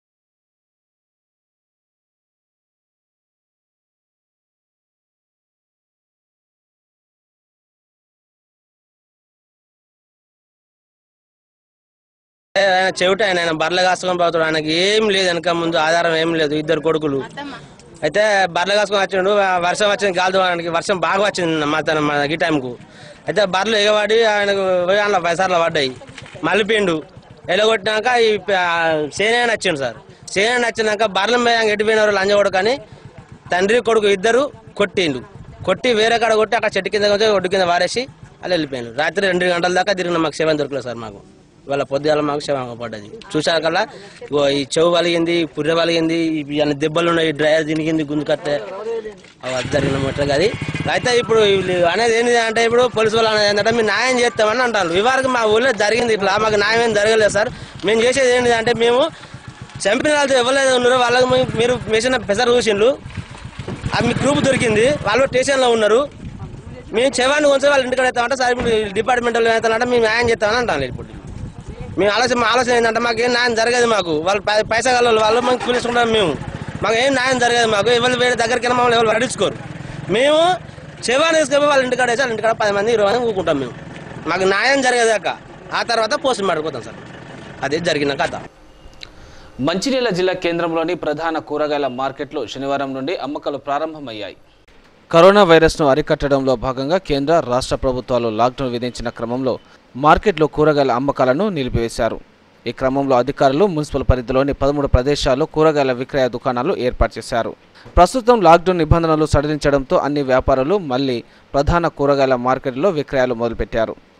ఆయన చెవిట ఆయన ఆయన బర్రెలు కాసుకొని పోతాడు ఆయనకి ఏం లేదు వెనక ముందు ఆధారం ఏం లేదు ఇద్దరు కొడుకులు అయితే బర్రెలు కాసుకొని వచ్చిండు ఆ వర్షం వచ్చింది గాలి దువారానికి వర్షం బాగా వచ్చింది మా తన మా ఈ టైంకు అయితే బర్రెలు ఎగబడి ఆయనకు అందులో పైసార్లు పడ్డాయి మలిపిండు ఎలగొట్టినాక ఈ సేనయ్య వచ్చిండు సార్ సేనయ్య వచ్చినాక బర్రెల మీద ఎడిపోయినారు లంజగొడు కానీ తండ్రి కొడుకు ఇద్దరు కొట్టిండు కొట్టి వేరే కాడ కొట్టి అక్కడ చెట్టు కింద కొంచెం ఒడ్డు కింద వారేసి అలా వెళ్ళిపోయాను రాత్రి రెండు గంటల దాకా తిరిగిన మాకు శవం దొరకలేదు సార్ మాకు ఇవాళ పొద్దుగాల మాకు శవం పడ్డది చూసారు కల్లా ఇగో ఈ చెవు వలిగింది పుర్రె వలిగింది ఇవన్నీ దెబ్బలు ఉన్నాయి డ్రైవర్ దినిగింది గుంజు కట్టే అవి జరిగిన ముట్ట అది అయితే ఇప్పుడు వీళ్ళు అనేది ఏంటి అంటే ఇప్పుడు పోలీసు వాళ్ళు అనేది ఏంటంటే మేము న్యాయం చేస్తామని అంటారు ఇవరకు మా ఊళ్ళో జరిగింది ఇట్లా మాకు న్యాయం ఏం జరగలేదు సార్ మేము చేసేది ఏంటి అంటే మేము చంపిన వాళ్ళతో ఎవరైతే ఉన్నారో వాళ్ళకి మీ- మీరు వేసిన పెసర్ చూసిండ్రు అది మీకు గ్రూప్ దొరికింది వాళ్ళు స్టేషన్లో ఉన్నారు మేము చెవాన్ని కొంచెం వాళ్ళ ఇంటికాడ ఎత్తామంటే సార్ ఇప్పుడు డిపార్ట్మెంట్ వాళ్ళు ఎత్తానంటే మేము న్యాయం చేస్తామని అంటాను ఇప్పుడు మేము ఆలోచన మా ఆలోచన ఏంటంటే మాకు ఏం న్యాయం జరగదు మాకు వాళ్ళు పై- పైసా గల వాళ్ళు మాకు పిలుచుకుంటాం మేము మాకు ఏం న్యాయం జరగదు మాకు ఎవరు వేరే దగ్గరికి వెళ్ళి మమ్మల్ని ఎవరు పట్టించుకోరు మేము చెవాన్ని తీసుకెళ్ళి వాళ్ళ ఇంటికాడ వేసి వాళ్ళ ఇంటికాడ పది మంది ఇరవై మంది ఊరుకుంటాం మేము మాకు న్యాయం జరగదాక ఆ తర్వాత పోస్ట్ మాడిపోతాం సార్ అదే జరిగిన కథ మంచిర్యాల జిల్లా కేంద్రంలోని ప్రధాన కూరగాయల మార్కెట్లో శనివారం నుండి అమ్మకాలు ప్రారంభమయ్యాయి కరోనా వైరస్ను అరికట్టడంలో భాగంగా కేంద్ర రాష్ట్ర ప్రభుత్వాలు లాక్డౌన్ విధించిన క్రమంలో మార్కెట్లో కూరగాయల అమ్మకాలను నిలిపివేశారు ఈ క్రమంలో అధికారులు మున్సిపల్ పరిధిలోని పదమూడు ప్రదేశాల్లో కూరగాయల విక్రయ దుకాణాలు ఏర్పాటు చేశారు ప్రస్తుతం లాక్డౌన్ నిబంధనలు సడలించడంతో అన్ని వ్యాపారులు మళ్లీ ప్రధాన కూరగాయల మార్కెట్లో విక్రయాలు మొదలుపెట్టారు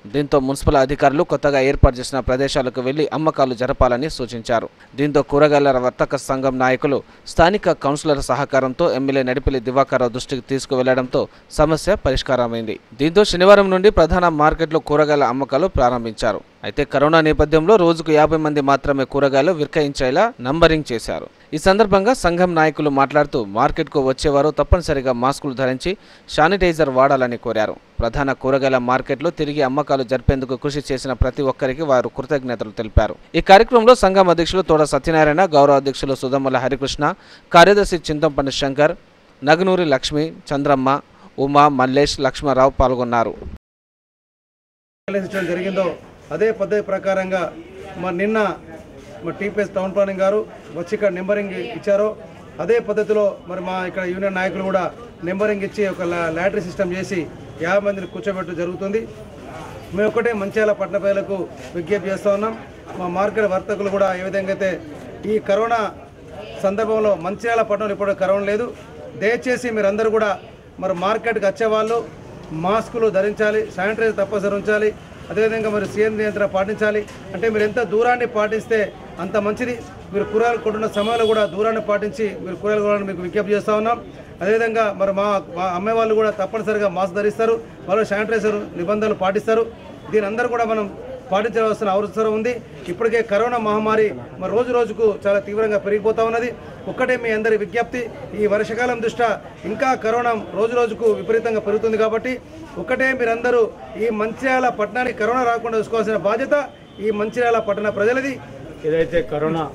దీంతో మున్సిపల్ అధికారులు కొత్తగా ఏర్పాటు చేసిన ప్రదేశాలకు వెళ్లి అమ్మకాలు జరపాలని సూచించారు దీంతో కూరగాయల వర్తక సంఘం నాయకులు స్థానిక కౌన్సిలర్ సహకారంతో ఎమ్మెల్యే నడిపిల్లి దివాకర్రావు దృష్టికి తీసుకువెళ్లడంతో సమస్య పరిష్కారమైంది దీంతో శనివారం నుండి ప్రధాన మార్కెట్లో కూరగాయల అమ్మకాలు ప్రారంభించారు అయితే కరోనా నేపథ్యంలో రోజుకు యాభై మంది మాత్రమే కూరగాయలు విక్రయించేలా నంబరింగ్ చేశారు ఈ సందర్భంగా సంఘం నాయకులు మాట్లాడుతూ మార్కెట్కు వచ్చేవారు తప్పనిసరిగా మాస్కులు ధరించి శానిటైజర్ వాడాలని కోరారు ప్రధాన కూరగాయల మార్కెట్లో తిరిగి అమ్మకాలు జరిపేందుకు కృషి చేసిన ప్రతి ఒక్కరికి వారు కృతజ్ఞతలు తెలిపారు ఈ కార్యక్రమంలో సంఘం అధ్యక్షులు తోడ సత్యనారాయణ గౌరవ అధ్యక్షులు సుధమ్మల హరికృష్ణ కార్యదర్శి చింతంపండి శంకర్ నగనూరి లక్ష్మి చంద్రమ్మ ఉమా మల్లేష్ లక్ష్మారావు పాల్గొన్నారు ఇచ్చడం జరిగిందో అదే పద్ధతి ప్రకారంగా మరి నిన్న మరి టీపీఎస్ టౌన్ ప్లానింగ్ గారు వచ్చి ఇక్కడ నెంబరింగ్ ఇచ్చారో అదే పద్ధతిలో మరి మా ఇక్కడ యూనియన్ నాయకులు కూడా నెంబరింగ్ ఇచ్చి ఒక లా- లాటరీ సిస్టమ్ చేసి యాభై మందిని కూర్చోబెట్టడం జరుగుతుంది మేము ఒకటే మంచిర్యాల పట్టణ ప్రజలకు విజ్ఞప్తి చేస్తూ ఉన్నాం మా మార్కెట్ వర్తకులు కూడా ఏ విధంగా అయితే ఈ కరోనా సందర్భంలో మంచిర్యాల పట్టణంలో ఇప్పుడు కరోనా లేదు దయచేసి మీరందరూ కూడా మరి మార్కెట్కి వచ్చేవాళ్ళు మాస్కులు ధరించాలి శానిటైజర్ తప్పనిసరి ఉంచాలి అదేవిధంగా మరి సీఎం నియంత్రణ పాటించాలి అంటే మీరు ఎంత దూరాన్ని పాటిస్తే అంత మంచిది మీరు కూరగాయలు కొంటున్న సమయంలో కూడా దూరాన్ని పాటించి మీరు కూరగాయలు కొనాలని మీకు విజ్ఞప్తి చేస్తూ ఉన్నాం అదేవిధంగా మరి మా మా అమ్మే వాళ్ళు కూడా తప్పనిసరిగా మాస్క్ ధరిస్తారు వాళ్ళు శానిటైజర్ నిబంధనలు పాటిస్తారు దీని అందరూ కూడా మనం పాటించవలసిన అవసరం ఉంది ఇప్పటికే కరోనా మహమ్మారి మరి రోజు రోజుకు చాలా తీవ్రంగా పెరిగిపోతా ఉన్నది ఒక్కటే మీ అందరి విజ్ఞప్తి ఈ వర్షాకాలం దృష్ట్యా ఇంకా కరోనా రోజు రోజుకు విపరీతంగా పెరుగుతుంది కాబట్టి ఒక్కటే మీరందరూ ఈ మంచిర్యాల పట్టణానికి కరోనా రాకుండా చూసుకోవాల్సిన బాధ్యత ఈ మంచిర్యాల పట్టణ ప్రజలది ఏదైతే కరోనా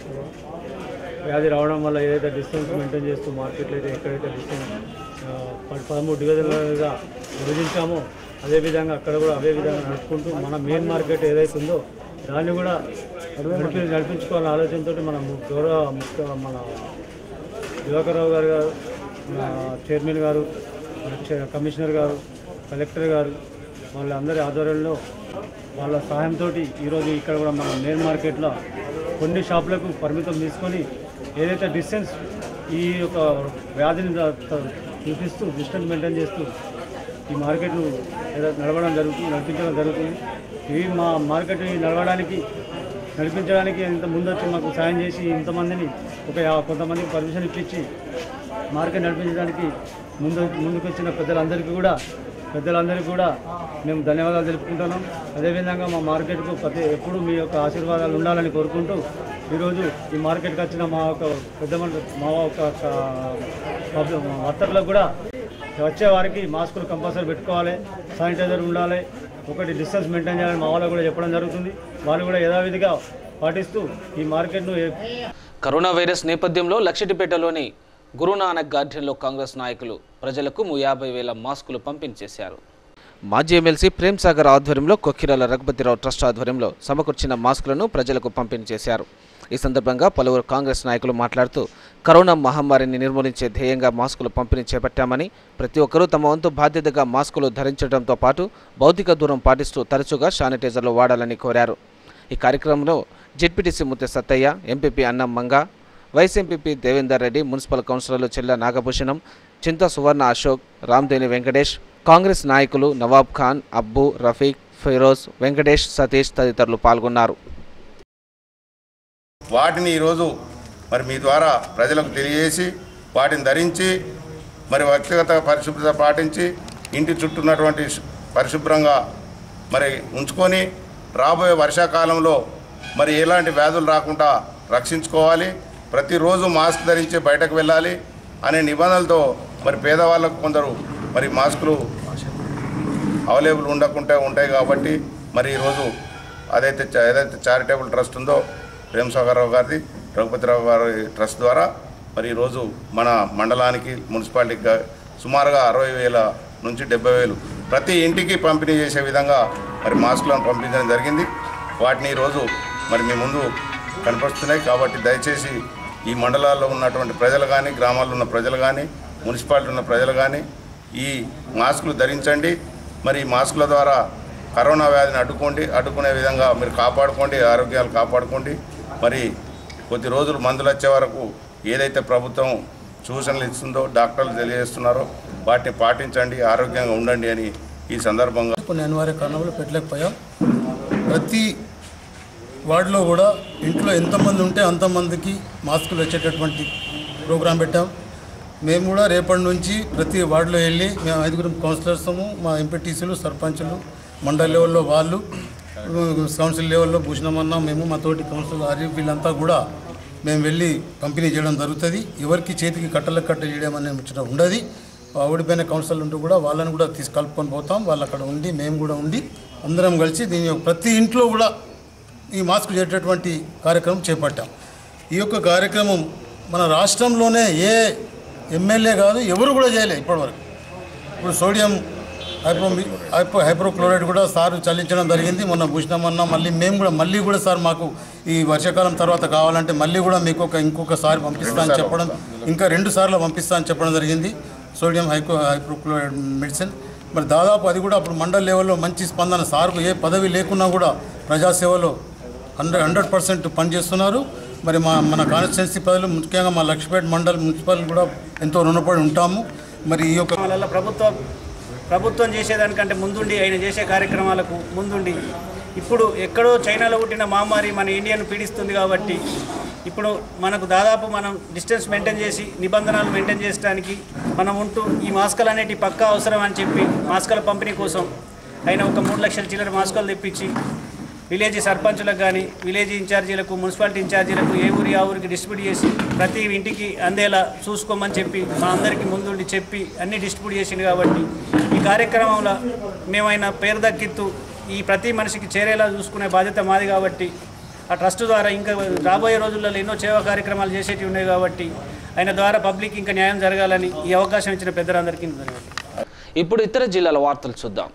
వ్యాధి రావడం వల్ల ఏదైతే డిస్టెన్స్ మెయింటైన్ చేస్తూ మార్కెట్లో అయితే ఎక్కడైతే డిస్టెన్స్ ఆ, ప- పదమూడు డివిజన్లుగా విభజించామో అదేవిధంగా అక్కడ కూడా అదే విధంగా నడుపుకుంటూ మన మెయిన్ మార్కెట్ ఏదైతే ఉందో దాన్ని కూడా నడిపి నడిపించుకోవాలనే ఆలోచనతో మన ము- గౌరవ ముఖ్య మన దివాకర్రావు గారు గారు మన చైర్మన్ గారు మన చే- కమిషనర్ గారు కలెక్టర్ గారు వాళ్ళందరి ఆధ్వర్యంలో వాళ్ళ సహాయంతో ఈరోజు ఇక్కడ కూడా మన మెయిన్ మార్కెట్లో కొన్ని షాపులకు పరిమితం తీసుకొని ఏదైతే డిస్టెన్స్ ఈ యొక్క వ్యాధిని ద- త- చూపిస్తూ డిస్టెన్స్ మెయింటైన్ చేస్తూ ఈ మార్కెట్లు ఏదో నడవడం జరుగుతుంది నడిపించడం జరుగుతుంది ఇవి మా మార్కెట్ నడవడానికి నడిపించడానికి ఇంత ముందు వచ్చి మాకు సాయం చేసి ఇంతమందిని ఒక యా- కొంతమందికి పర్మిషన్ ఇప్పించి మార్కెట్ నడిపించడానికి ముందు ముందుకు వచ్చిన పెద్దలందరికీ కూడా పెద్దలందరికీ కూడా మేము ధన్యవాదాలు తెలుపుకుంటున్నాం అదేవిధంగా మా మార్కెట్కు ప్రతి ఎప్పుడు మీ యొక్క ఆశీర్వాదాలు ఉండాలని కోరుకుంటూ ఈరోజు ఈ మార్కెట్కి వచ్చిన మా యొక్క పెద్ద మన- మా యొక్క పబ్లిక్ వర్తకులకు కూడా వచ్చే వారికి మాస్కులు కంపల్సరీ పెట్టుకోవాలి శానిటైజర్ ఉండాలి ఒకటి డిస్టెన్స్ మెయింటైన్ చేయాలని మా వాళ్ళకు కూడా చెప్పడం జరుగుతుంది వాళ్ళు కూడా యథావిధిగా పాటిస్తూ ఈ మార్కెట్ను ఏ- కరోనా వైరస్ నేపథ్యంలో లక్షటిపేటలోని గురునానక్ గార్డెన్లో కాంగ్రెస్ నాయకులు ప్రజలకు యాభై వేల మాస్కులు పంపిణీ చేశారు మాజీ ఎమ్మెల్సీ ప్రేమ్ సాగర్ ఆధ్వర్యంలో కొక్కిరాల రఘుపతిరావు ట్రస్ట్ ఆధ్వర్యంలో సమకూర్చిన మాస్కులను ప్రజలకు పంపిణీ చేశారు ఈ సందర్భంగా పలువురు కాంగ్రెస్ నాయకులు మాట్లాడుతూ కరోనా మహమ్మారిని నిర్మూలించే ధ్యేయంగా మాస్కులు పంపిణీ చేపట్టామని ప్రతి ఒక్కరూ తమ వంతు బాధ్యతగా మాస్కులు ధరించడంతో పాటు భౌతిక దూరం పాటిస్తూ తరచుగా శానిటైజర్లు వాడాలని కోరారు ఈ కార్యక్రమంలో ZPTC ముత్తె Sattaiah MPP Annam Manga vice MPP Devender Reddy municipal కౌన్సిలర్లు చెల్ల నాగభూషణం చింత సువర్ణ అశోక్ రామ్దేని వెంకటేష్ కాంగ్రెస్ నాయకులు నవాబ్ ఖాన్ అబ్బు రఫీక్ ఫిరోజ్ వెంకటేష్ సతీష్ తదితరులు పాల్గొన్నారు వాటిని ఈరోజు మరి మీ ద్వారా ప్రజలకు తెలియజేసి వాటిని ధరించి మరి వ్యక్తిగత పరిశుభ్రత పాటించి ఇంటి చుట్టూ ఉన్నటువంటి శు- పరిశుభ్రంగా మరి ఉంచుకొని రాబోయే వర్షాకాలంలో మరి ఎలాంటి వ్యాధులు రాకుండా రక్షించుకోవాలి ప్రతిరోజు మాస్క్ ధరించి బయటకు వెళ్ళాలి అనే నిబంధనలతో మరి పేదవాళ్ళకు కొందరు మరి మాస్కులు అవైలబుల్ ఉండకుంటే ఉంటాయి కాబట్టి మరి ఈరోజు అదైతే చ- ఏదైతే చారిటబుల్ ట్రస్ట్ ఉందో ప్రేమ్ సాగర్రావు గారిది రఘుపతిరావు గారి ట్రస్ట్ ద్వారా మరి ఈరోజు మన మండలానికి మున్సిపాలిటీకి గా- సుమారుగా అరవై వేల నుంచి డెబ్బై వేలు ప్రతి ఇంటికి పంపిణీ చేసే విధంగా మరి మాస్కులను పంపించడం జరిగింది వాటిని ఈరోజు మరి మీ ముందు కనిపిస్తున్నాయి కాబట్టి దయచేసి ఈ మండలాల్లో ఉన్నటువంటి ప్రజలు కానీ గ్రామాల్లో ఉన్న ప్రజలు కానీ మున్సిపాలిటీ ఉన్న ప్రజలు కానీ ఈ మాస్కులు ధరించండి మరి ఈ మాస్కుల ద్వారా కరోనా వ్యాధిని అడ్డుకోండి అడ్డుకునే విధంగా మీరు కాపాడుకోండి ఆరోగ్యాలు కాపాడుకోండి మరి కొద్ది రోజులు మందులు వచ్చే వరకు ఏదైతే ప్రభుత్వం సూచనలు ఇస్తుందో డాక్టర్లు తెలియజేస్తున్నారో వాటిని పాటించండి ఆరోగ్యంగా ఉండండి అని ఈ సందర్భంగా కొన్ని అనివార్య కారణాలు పెట్టలేకపోయాం ప్రతి వార్డులో కూడా ఇంట్లో ఎంతమంది ఉంటే అంతమందికి మాస్కులు వచ్చేటటువంటి ప్రోగ్రాం పెట్టాం మేము కూడా రేపటి నుంచి ప్రతి వార్డులో వెళ్ళి మేము ఐదుగురు కౌన్సిలర్సము మా ఎంపీటీసీలు సర్పంచులు మండల్ లెవెల్లో వాళ్ళు కౌన్సిల్ లెవెల్లో భూషణమన్న మేము మా తోటి కౌన్సిల్ ఆర్యూ వీళ్ళంతా కూడా మేము వెళ్ళి పంపిణీ చేయడం జరుగుతుంది ఎవరికి చేతికి కట్టలకు కట్ట చేయడం అనే ముచ్చట ఉండదు ఆ ఓడిపోయిన కౌన్సిల్ ఉంటూ కూడా వాళ్ళని కూడా తీసి కలుపుకొని పోతాం వాళ్ళు అక్కడ ఉండి మేము కూడా ఉండి అందరం కలిసి దీని యొక్క ప్రతి ఇంట్లో కూడా ఈ మాస్క్ చేసేటటువంటి కార్యక్రమం చేపట్టాం ఈ యొక్క కార్యక్రమం మన రాష్ట్రంలోనే ఏ ఎమ్మెల్యే కాదు ఎవరు కూడా చేయలేదు ఇప్పటివరకు ఇప్పుడు సోడియం హైపో హైపో హైప్రోక్లోరైడ్ కూడా సార్ చల్లించడం జరిగింది మొన్న భూషణమన్న మళ్ళీ మేము కూడా మళ్ళీ కూడా సార్ మాకు ఈ వర్షాకాలం తర్వాత కావాలంటే మళ్ళీ కూడా మీకు ఒక ఇంకొకసారి పంపిస్తా అని చెప్పడం ఇంకా రెండు సార్లు పంపిస్తా అని చెప్పడం జరిగింది సోడియం హైపో హైప్రోక్లోరైడ్ మెడిసిన్ మరి దాదాపు అది కూడా అప్పుడు మండల్ లెవెల్లో మంచి స్పందన సార్కు ఏ పదవి లేకున్నా కూడా ప్రజాసేవలో హండ్రెడ్ హండ్రెడ్ పర్సెంట్ పనిచేస్తున్నారు మరి మా మన కాన్స్టిట్యున్సీ ప్రజలు ముఖ్యంగా మా లక్ష్మీపేట మండల్ మున్సిపల్ కూడా ఎంతో రుణపడి ఉంటాము మరి ఈ యొక్క వల్ల ప్రభుత్వం ప్రభుత్వం చేసేదానికంటే ముందుండి ఆయన చేసే కార్యక్రమాలకు ముందుండి ఇప్పుడు ఎక్కడో చైనాలో పుట్టిన మహమ్మారి మన ఇండియాను పీడిస్తుంది కాబట్టి ఇప్పుడు మనకు దాదాపు మనం డిస్టెన్స్ మెయింటైన్ చేసి నిబంధనలు మెయింటైన్ చేయడానికి మనం ఉంటూ ఈ మాస్కులు అనేటివి పక్కా అవసరం అని చెప్పి మాస్కుల పంపిణీ కోసం ఆయన ఒక మూడు లక్షల చిల్లర మాస్కులు తెప్పించి విలేజ్ సర్పంచులకు కానీ విలేజ్ ఇన్ఛార్జీలకు మున్సిపాలిటీ ఇన్ఛార్జీలకు ఏ ఊరి ఆ ఊరికి డిస్ట్రిబ్యూట్ చేసి ప్రతి ఇంటికి అందేలా చూసుకోమని చెప్పి మా అందరికీ ముందుండి చెప్పి అన్ని డిస్ట్రిబ్యూట్ చేసింది కాబట్టి ఈ కార్యక్రమంలో మేమైనా పేరు దక్కిత్తు ఈ ప్రతి మనిషికి చేరేలా చూసుకునే బాధ్యత మాది కాబట్టి ఆ ట్రస్ట్ ద్వారా ఇంకా రాబోయే రోజుల్లో ఎన్నో సేవా కార్యక్రమాలు చేసేటివి ఉన్నాయి కాబట్టి ఆయన ద్వారా పబ్లిక్ ఇంకా న్యాయం జరగాలని ఈ అవకాశం ఇచ్చిన పెద్దలందరికీ ధన్యవాదాలు ఇప్పుడు ఇతర జిల్లాల వార్తలు చూద్దాం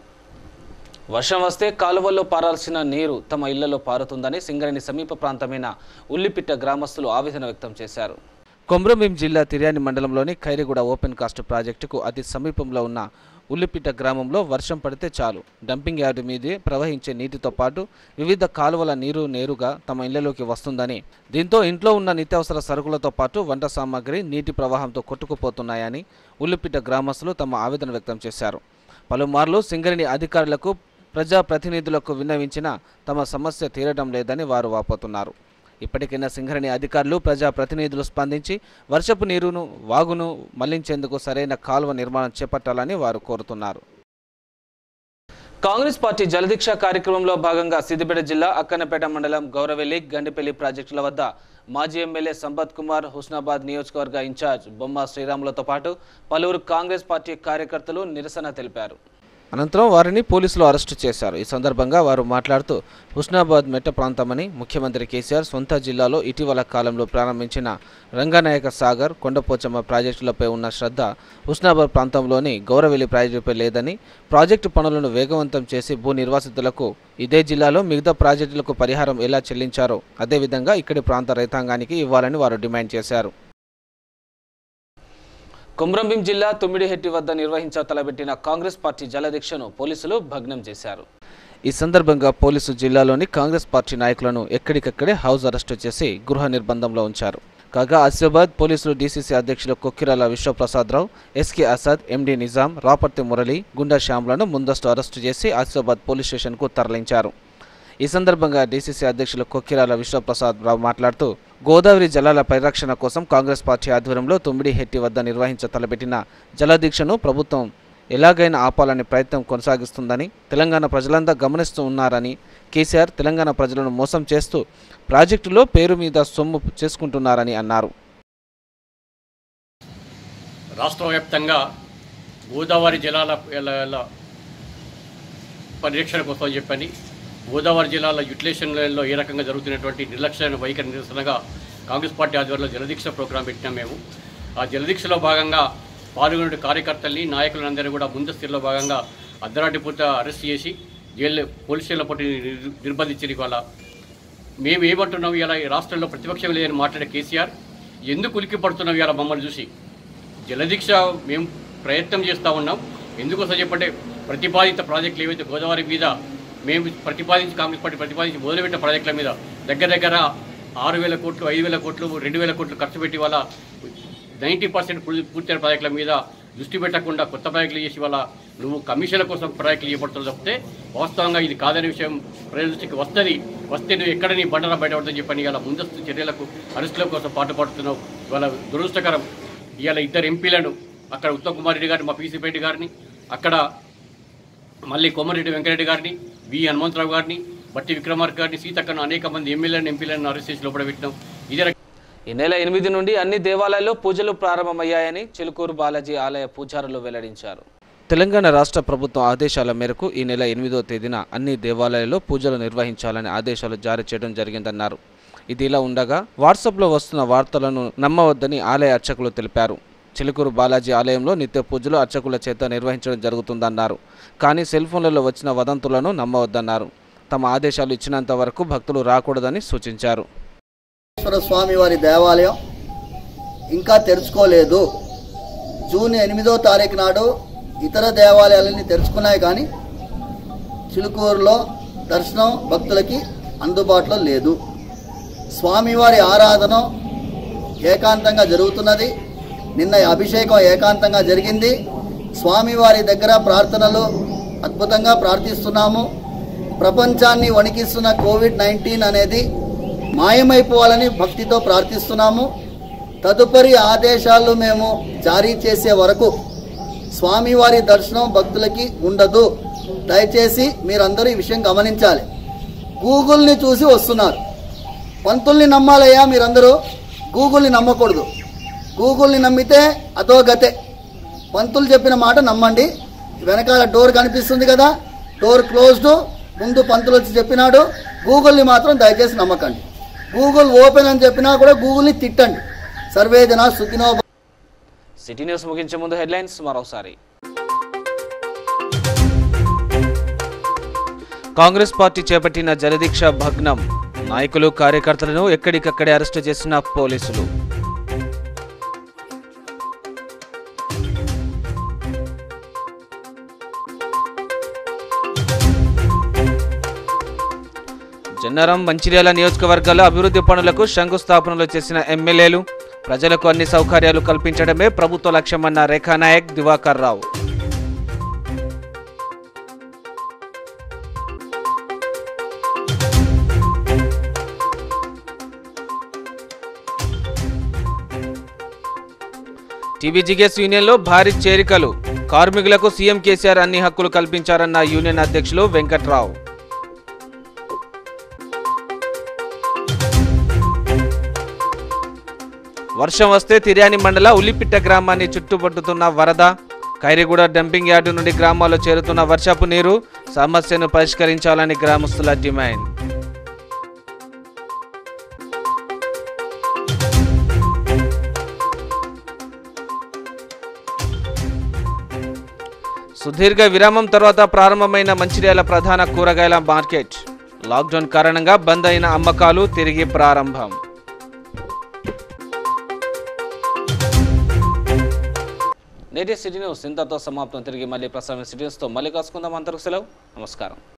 వర్షం వస్తే కాలువల్లో పారాల్సిన నీరు తమ ఇళ్లలో పారుతుందని సింగరేణి సమీప ప్రాంతమైన ఉల్లిపిట్ట గ్రామస్తులు ఆవేదన వ్యక్తం చేశారు కొమ్రంభీం జిల్లా తిర్యాని మండలంలోని ఖైరిగూడ ఓపెన్ కాస్ట్ ప్రాజెక్టుకు అతి సమీపంలో ఉన్న ఉల్లిపిట్ట గ్రామంలో వర్షం పడితే చాలు డంపింగ్ యార్డు మీదే ప్రవహించే నీటితో పాటు వివిధ కాలువల నీరు నేరుగా తమ ఇళ్లలోకి వస్తుందని దీంతో ఇంట్లో ఉన్న నిత్యావసర సరుకులతో పాటు వంట సామాగ్రి నీటి ప్రవాహంతో కొట్టుకుపోతున్నాయని ఉల్లిపిట్ట గ్రామస్తులు తమ ఆవేదన వ్యక్తం చేశారు పలుమార్లు సింగరేణి అధికారులకు ప్రజాప్రతినిధులకు విన్నవించినా తమ సమస్య తీరడం లేదని వారు వాపోతున్నారు ఇప్పటికైనా సింగరేణి అధికారులు ప్రజాప్రతినిధులు స్పందించి వర్షపు నీరును వాగును మళ్లించేందుకు సరైన కాలువ నిర్మాణం చేపట్టాలని వారు కోరుతున్నారు కాంగ్రెస్ పార్టీ జలదీక్ష కార్యక్రమంలో భాగంగా సిద్దిపేట జిల్లా అక్కన్నపేట మండలం గౌరవెల్లి గండిపల్లి ప్రాజెక్టుల వద్ద మాజీ ఎమ్మెల్యే సంపత్ కుమార్ హుస్నాబాద్ నియోజకవర్గ ఇన్ఛార్జ్ బొమ్మ శ్రీరాములతో పాటు పలువురు కాంగ్రెస్ పార్టీ కార్యకర్తలు నిరసన తెలిపారు అనంతరం వారిని పోలీసులు అరెస్టు చేశారు ఈ సందర్భంగా వారు మాట్లాడుతూ హుస్నాబాద్ మెట్ట ప్రాంతమని ముఖ్యమంత్రి కేసీఆర్ సొంత జిల్లాలో ఇటీవల కాలంలో ప్రారంభించిన రంగనాయక సాగర్ కొండపోచమ్మ ప్రాజెక్టులపై ఉన్న శ్రద్ధ హుస్నాబాద్ ప్రాంతంలోని గౌరవెల్లి ప్రాజెక్టుపై లేదని ప్రాజెక్టు పనులను వేగవంతం చేసి భూ నిర్వాసితులకు ఇదే జిల్లాలో మిగతా ప్రాజెక్టులకు పరిహారం ఎలా చెల్లించారో అదేవిధంగా ఇక్కడి ప్రాంత రైతాంగానికి ఇవ్వాలని వారు డిమాండ్ చేశారు కుమ్రంభీం జిల్లా తుమ్మిడిహెట్టి వద్ద నిర్వహించ తలబెట్టిన కాంగ్రెస్ పార్టీ జలదీక్షను పోలీసులు భగ్నం చేశారు ఈ సందర్భంగా పోలీసు జిల్లాలోని కాంగ్రెస్ పార్టీ నాయకులను ఎక్కడికక్కడే హౌస్ అరెస్టు చేసి గృహ నిర్బంధంలో ఉంచారు కాగా ఆసిఫాబాద్ పోలీసులు డీసీసీ అధ్యక్షులు కొక్కిరాల విశ్వప్రసాదరావు ఎస్కే అసద్ ఎండి నిజాం రాపర్తి మురళి గుండా శ్యామ్లను ముందస్తు అరెస్టు చేసి ఆసిఫాబాద్ పోలీస్ స్టేషన్కు తరలించారు ఈ సందర్భంగా డీసీసీ అధ్యక్షులు కొక్కిరాల విశ్వప్రసాద్ రావు మాట్లాడుతూ గోదావరి జలాల పరిరక్షణ కోసం కాంగ్రెస్ పార్టీ ఆధ్వర్యంలో తుమ్మిడిహెట్టి వద్ద నిర్వహించ తలపెట్టిన జలదీక్షను ప్రభుత్వం ఎలాగైనా ఆపాలని ప్రయత్నం కొనసాగిస్తుందని తెలంగాణ ప్రజలంతా గమనిస్తూ ఉన్నారని కేసీఆర్ తెలంగాణ ప్రజలను మోసం చేస్తూ ప్రాజెక్టులో పేరు మీద సొమ్ము చేసుకుంటున్నారని అన్నారు రాష్ట్ర వ్యాప్తంగా గోదావరి జలాల ఎలా- పరిరక్షణ కోసం చెప్పని గోదావరి జిల్లాల యూటిలైజేషన్లలో ఏ రకంగా జరుగుతున్నటువంటి నిర్లక్ష్యమైన వైఖరి నిరసనగా కాంగ్రెస్ పార్టీ ఆధ్వర్యంలో జలదీక్ష ప్రోగ్రాం పెట్టినాం మేము ఆ జలదీక్షలో భాగంగా పాల్గొనే కార్యకర్తల్ని నాయకులందరినీ కూడా ముందస్తులో భాగంగా అర్ధరాటి పూట అరెస్ట్ చేసి జైలు పోలీస్ స్టేషన్లో పట్టి నిర్- నిర్బంధించారు ఇవాళ మేము ఏమంటున్నాం ఇలా ఈ రాష్ట్రంలో ప్రతిపక్షం లేదని మాట్లాడే కేసీఆర్ ఎందుకు ఉలిక్కి పడుతున్నాం ఇలా మమ్మల్ని చూసి జలదీక్ష మేము ప్రయత్నం చేస్తూ ఉన్నాం ఎందుకోసం చెప్పంటే ప్రతిపాదిత ప్రాజెక్టులు ఏవైతే గోదావరి మీద మేము ప్రతిపాదించి కాంగ్రెస్ పార్టీ ప్రతిపాదించి మొదలుపెట్టిన ప్రాజెక్టుల మీద దగ్గర దగ్గర ఆరు వేల కోట్లు ఐదు వేల కోట్లు రెండు వేల కోట్లు ఖర్చు పెట్టి వాళ్ళ నైంటీ పర్సెంట్ పూర్తయిన ప్రాజెక్టుల మీద దృష్టి పెట్టకుండా కొత్త ప్రాజెక్టులు చేసి వాళ్ళ నువ్వు కమిషన్ల కోసం ప్రాజెక్టులు చేపడుతున్నావు తప్పితే వాస్తవంగా ఇది కాదనే విషయం ప్రజల దృష్టికి వస్తుంది వస్తే నువ్వు ఎక్కడ నీ బండరా బయటపడుతుందని చెప్పని ఇలా ముందస్తు చర్యలకు అరెస్టుల కోసం పాటుపడుతున్నావు ఇవాళ దురదృష్టకరం ఇవాళ ఇద్దరు ఎంపీలను అక్కడ ఉత్తమ్ కుమార్ రెడ్డి గారిని మా పీసీ రెడ్డి గారిని అక్కడ మళ్ళీ కోమరెడ్డి వెంకరెడ్డి గారిని వి హనుమంతరావు గారిని బట్టి విక్రమార్క గారిని సీతక్కను అనేక మంది ఎమ్మెల్యేలను ఎంపీలను అరెస్ట్ చేసి లోపల పెట్టినాం ఇదే రక- ఈ నెల ఎనిమిది నుండి అన్ని దేవాలయాల్లో పూజలు ప్రారంభమయ్యాయని చిలుకూరు బాలాజీ ఆలయ పూజారులు వెల్లడించారు తెలంగాణ రాష్ట్ర ప్రభుత్వం ఆదేశాల మేరకు ఈ నెల ఎనిమిదో తేదీన అన్ని దేవాలయాల్లో పూజలు నిర్వహించాలని ఆదేశాలు జారీ చేయడం జరిగిందన్నారు ఇది ఇలా ఉండగా వాట్సాప్లో వస్తున్న వార్తలను నమ్మవద్దని ఆలయ అర్చకులు తెలిపారు చిలుకూరు బాలాజీ ఆలయంలో నిత్య పూజలు అర్చకుల చేత నిర్వహించడం జరుగుతుందన్నారు కానీ సెల్ ఫోన్లలో వచ్చిన వదంతులను నమ్మవద్దన్నారు తమ ఆదేశాలు ఇచ్చినంత వరకు భక్తులు రాకూడదని సూచించారు వెంకటేశ్వర స్వామి వారి దేవాలయం ఇంకా తెరుచుకోలేదు జూన్ ఎనిమిదో తారీఖు నాడు ఇతర దేవాలయాలన్నీ తెరుచుకున్నాయి కానీ చిలుకూరులో దర్శనం భక్తులకి అందుబాటులో లేదు స్వామివారి ఆరాధన ఏకాంతంగా జరుగుతున్నది నిన్న అభిషేకం ఏకాంతంగా జరిగింది స్వామివారి దగ్గర ప్రార్థనలు అద్భుతంగా ప్రార్థిస్తున్నాము ప్రపంచాన్ని వణికిస్తున్న కోవిడ్ నైన్టీన్ అనేది మాయమైపోవాలని భక్తితో ప్రార్థిస్తున్నాము తదుపరి ఆదేశాలు మేము జారీ చేసే వరకు స్వామివారి దర్శనం భక్తులకి ఉండదు దయచేసి మీరందరూ ఈ విషయం గమనించాలి గూగుల్ని చూసి వస్తున్నారు పంతుల్ని నమ్మాలయ్యా మీరందరూ గూగుల్ని నమ్మకూడదు గూగుల్ని నమ్మితే అదో గతే పంతులు చెప్పిన మాట నమ్మండి వెనకాల డోర్ కనిపిస్తుంది కదా డోర్ క్లోజ్డ్ ముందు పంతులు వచ్చి చెప్పినాడు గూగుల్ని మాత్రం దయచేసి నమ్మకండి గూగుల్ ఓపెన్ అని చెప్పినా కూడా గూగుల్ని తిట్టండి సర్వేజన సుఖినో సిటీ న్యూస్ ముగించే ముందు హెడ్లైన్స్ మరోసారి కాంగ్రెస్ పార్టీ చేపట్టిన జలదీక్ష భగ్నం నాయకులు కార్యకర్తలను ఎక్కడికక్కడే అరెస్టు చేసిన పోలీసులు జన్నారం మంచిర్యాల నియోజకవర్గాల అభివృద్ధి పనులకు శంకుస్థాపనలు చేసిన ఎమ్మెల్యేలు ప్రజలకు అన్ని సౌకర్యాలు కల్పించడమే ప్రభుత్వ లక్ష్యమన్న రేఖానాయక్ దివాకర్ రావు టీబీజీకేఎస్ యూనియన్లో భారీ చేరికలు కార్మికులకు సీఎం కేసీఆర్ అన్ని హక్కులు కల్పించారన్న యూనియన్ అధ్యక్షులు వెంకట్రావు వర్షం వస్తే తిర్యాని మండల ఉల్లిపిట్ట గ్రామాన్ని చుట్టుపట్టుతున్న వరద ఖైరిగూడ డంపింగ్ యార్డు నుండి గ్రామాల్లో చేరుతున్న వర్షపు నీరు సమస్యను పరిష్కరించాలని గ్రామస్తుల డిమాండ్ సుదీర్ఘ విరామం తర్వాత ప్రారంభమైన మంచిర్యాల ప్రధాన కూరగాయల మార్కెట్ లాక్డౌన్ కారణంగా బంద్ అయిన అమ్మకాలు తిరిగి ప్రారంభం నేటి సిటీ న్యూస్ ఇంతతో సమాప్తం తిరిగి మళ్ళీ ప్రసారం సిటీ న్యూస్తో మళ్ళీ కలుసుకుందాం అంతకు సెలవు నమస్కారం